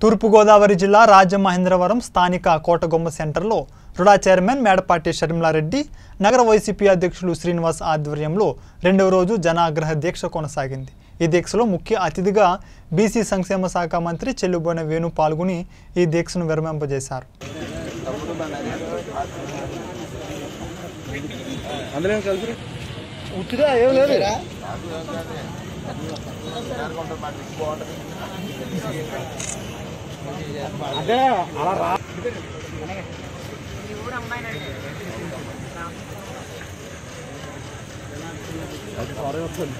తూర్పుగోదావరి జిల్లా రాజమహేంద్రవరం స్థానిక కోటగొమ్మ సెంటర్లో రుడా చైర్మన్ మేడపాటి షర్మిలారెడ్డి నగర వైసీపీ అధ్యక్షులు శ్రీనివాస్ ఆధ్వర్యంలో రెండవ రోజు జనాగ్రహ దీక్ష కొనసాగింది ఈ దీక్షలో ముఖ్య అతిథిగా బీసీ సంక్షేమ శాఖ మంత్రి చెల్లుబోయిన వేణు పాల్గొని ఈ దీక్షను విరమింపజేశారు అందరం కలిసి ఉత్తిగా ఏం లేదు అంటే అలా రా అది సారీ వస్తుంది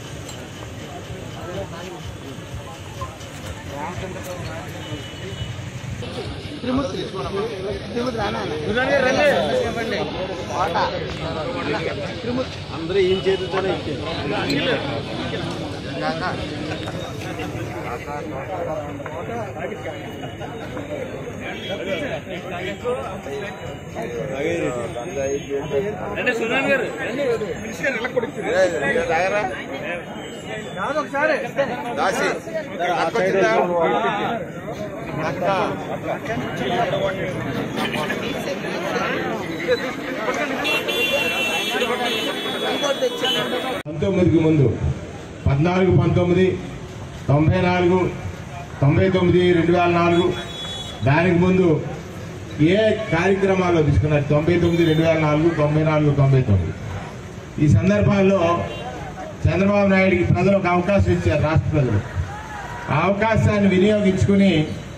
అందరూ ఏం చేతులతోనే ఇచ్చారు దాసి అక్కొచ్చిందా అక్క పంతొమ్మిదికి ముందు పద్నాలుగు పంతొమ్మిది తొంభై నాలుగు తొంభై తొమ్మిది రెండు వేల నాలుగు దానికి ముందు ఏ కార్యక్రమాల్లో తీసుకున్నారు తొంభై తొమ్మిది రెండు వేల నాలుగు తొంభై నాలుగు తొంభై తొమ్మిది ఈ సందర్భాల్లో చంద్రబాబు నాయుడికి ప్రజలు ఒక అవకాశం ఇచ్చారు రాష్ట్ర ప్రజలు ఆ అవకాశాన్ని వినియోగించుకుని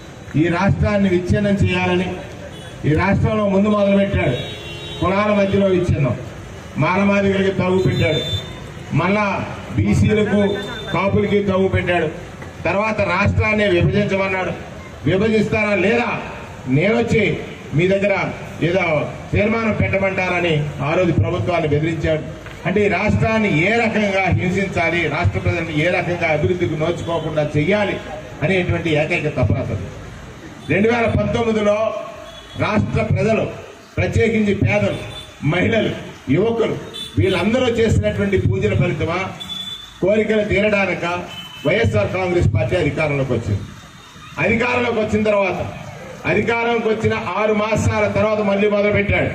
ఈ రాష్ట్రాన్ని విచ్ఛిన్నం చేయాలని ఈ రాష్ట్రంలో ముందు మొదలుపెట్టాడు కులాల మధ్యలో విచ్ఛిన్నం మానవాధికులకి తగు పెట్టాడు మళ్ళా బీసీలకు కాపులకి తగు పెట్టాడు తర్వాత రాష్ట్రాన్ని విభజించమన్నాడు విభజిస్తారా లేదా నేనొచ్చి మీ దగ్గర ఏదో తీర్మానం పెట్టమంటారని ఆ రోజు ప్రభుత్వాన్ని బెదిరించాడు అంటే ఈ రాష్ట్రాన్ని ఏ రకంగా హింసించాలి రాష్ట్ర ప్రజలను ఏ రకంగా అభివృద్ధికి నోచుకోకుండా చెయ్యాలి అనేటువంటి ఏకైక తపనతది రెండు వేల పంతొమ్మిదిలో రాష్ట్ర ప్రజలు ప్రత్యేకించి పేదలు మహిళలు యువకులు వీళ్ళందరూ చేసినటువంటి పూజల ఫలితమా కోరికలు తీరడానిక వైఎస్ఆర్ కాంగ్రెస్ పార్టీ అధికారంలోకి వచ్చింది అధికారంలోకి వచ్చిన తర్వాత అధికారంలోకి వచ్చిన ఆరు మాసాల తర్వాత మళ్ళీ మొదలుపెట్టాడు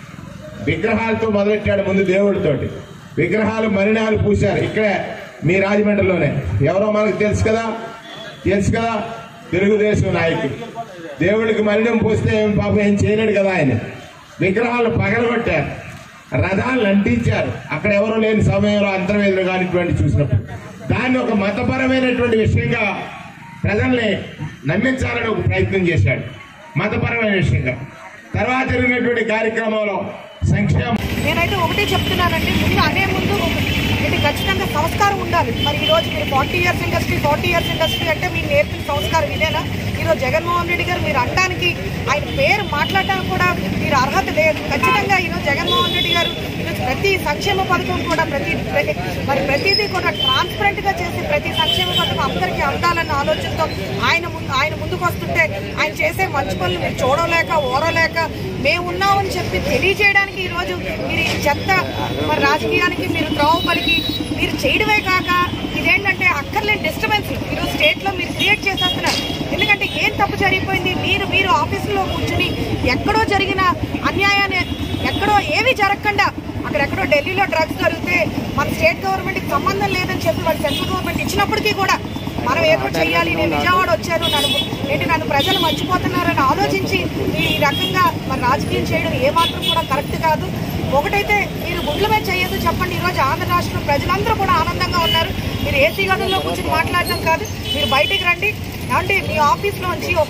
విగ్రహాలతో మొదలెట్టాడు ముందు దేవుడితోటి విగ్రహాలు మరినాలు పూశారు ఇక్కడే మీ రాజమండ్రిలోనే ఎవరో మనకు తెలుసు కదా తెలుసు కదా తెలుగుదేశం నాయకుడు దేవుడికి మలినం పోస్తే ఏం పాపం ఏం చేయలేడు కదా ఆయన విగ్రహాలు పగలగొట్టారు రథాలను అంటించారు అక్కడ ఎవరో లేని సమయంలో అంతర్వేదులు కానిటువంటి చూసినప్పుడు దాన్ని ఒక మతపరమైనటువంటి విషయంగా ప్రజల్ని నమ్మించాలని ఒక ప్రయత్నం చేశాడు మతపరమైన విషయంగా తర్వాత జరిగినటువంటి కార్యక్రమంలో సంక్షేమ నేనైతే ఒకటే చెప్తున్నానండి ముందు అనే ముందు ఇది ఖచ్చితంగా సంస్కారం ఉండాలి మరి ఈ రోజు మీరు forty years industry forty years industry అంటే మీరు నేర్పిన సంస్కారం ఇదేనా ఈరోజు జగన్మోహన్ రెడ్డి గారు మీరు అనడానికి ఆయన పేరు మాట్లాడడానికి కూడా మీరు అర్హత లేదు ఖచ్చితంగా ఈరోజు జగన్మోహన్ రెడ్డి గారు ఈరోజు ప్రతి సంక్షేమ పథకం కూడా ప్రతి ప్రతి- మరి ప్రతిదీ కూడా ట్రాన్స్పరెంట్ గా చేసి ప్రతి సంక్షేమ పథకం అందరికీ అందాలన్న ఆలోచనతో ఆయన ముందు ఆయన ముందుకు వస్తుంటే ఆయన చేసే మంచి పనులు మీరు చూడలేక ఓరలేక మేము ఉన్నామని చెప్పి తెలియజేయడానికి ఈరోజు మీరు ఈ చెత్త మరి రాజకీయానికి మీరు త్రోవ పలికి మీరు చేయడమే కాక ఇదేంటంటే అక్కర్లేని డిస్టర్బెన్స్ ఈరోజు స్టేట్ లో మీరు క్రియేట్ చేసేస్తున్నారు ఎందుకంటే ఏం తప్పు జరిగిపోయింది మీరు మీరు ఆఫీసులో కూర్చుని ఎక్కడో జరిగిన అన్యాయాన్ని ఎక్కడో ఏవి జరగకుండా అక్కడెక్కడో ఢిల్లీలో డ్రగ్స్ జరిగితే మన స్టేట్ గవర్నమెంట్ కి సంబంధం లేదని చెప్పి వాళ్ళు సెంట్రల్ గవర్నమెంట్ ఇచ్చినప్పటికీ కూడా మనం ఏదో చెయ్యాలి నేను విజయవాడ వచ్చాను నన్ను ఏంటి నన్ను ప్రజలు మర్చిపోతున్నారని ఆలోచించి ఈ రకంగా మన రాజకీయం చేయడం ఏమాత్రం కూడా కరెక్ట్ కాదు ఒకటైతే మీరు గుడ్ల మీద చేయొద్దు చెప్పండి ఈరోజు ఆంధ్ర రాష్ట్రం ప్రజలందరూ కూడా ఆనందంగా ఉన్నారు మీరు ఏసీ గదుల్లో కూర్చొని మాట్లాడడం కాదు మీరు బయటికి రండి అంటే మీ ఆఫీస్లోంచి ఒక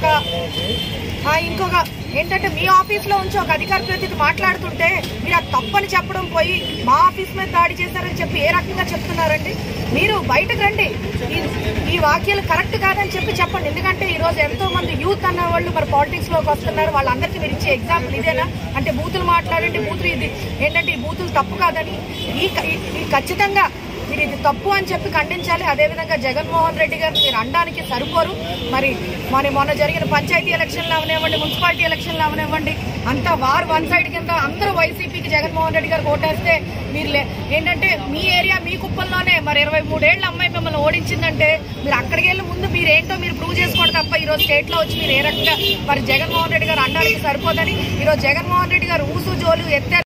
ఆ, ఇంకొక ఏంటంటే మీ ఆఫీస్లో ఉంచి ఒక అధికార ప్రతినిధి మాట్లాడుతుంటే మీరు అది తప్పని చెప్పడం పోయి మా ఆఫీస్ మీద దాడి చేశారని చెప్పి ఏ రకంగా చెప్తున్నారండి మీరు బయటకు రండి ఈ- ఈ వాక్యాలు కరెక్ట్ కాదని చెప్పి చెప్పండి ఎందుకంటే ఈ రోజు ఎంతో మంది యూత్ అన్న వాళ్ళు మరి పాలిటిక్స్ లోకి వస్తున్నారు వాళ్ళందరికీ మీరు ఇచ్చే ఎగ్జాంపుల్ ఇదేనా అంటే బూతులు మాట్లాడండి బూతులు ఇది ఏంటంటే ఈ బూతులు తప్పు కాదని ఈ ఈ- ఈ ఖచ్చితంగా మీరు ఇది తప్పు అని చెప్పి ఖండించాలి అదేవిధంగా జగన్మోహన్ రెడ్డి గారు మీరు అనడానికి సరిపోరు మరి మరి మొన్న జరిగిన పంచాయతీ ఎలక్షన్లు అవనివ్వండి మున్సిపాలిటీ ఎలక్షన్లు అవనివ్వండి అంతా వార్ వన్ సైడ్ కింద అందరూ వైసీపీకి జగన్మోహన్ రెడ్డి గారు ఓటేస్తే మీరు లే- ఏంటంటే మీ ఏరియా మీ కుప్పంలోనే మరి ఇరవై మూడేళ్ల అమ్మాయి మిమ్మల్ని ఓడించిందంటే మీరు అక్కడికి వెళ్ళి ముందు మీరు ఏంటో మీరు ప్రూవ్ చేసుకోండి తప్ప ఈ రోజు స్టేట్ లో వచ్చి మీరు ఏ రకంగా మరి జగన్మోహన్ రెడ్డి గారు అనడానికి సరిపోదని ఈ రోజు జగన్మోహన్ రెడ్డి గారు ఊసు జోలు ఎత్తారు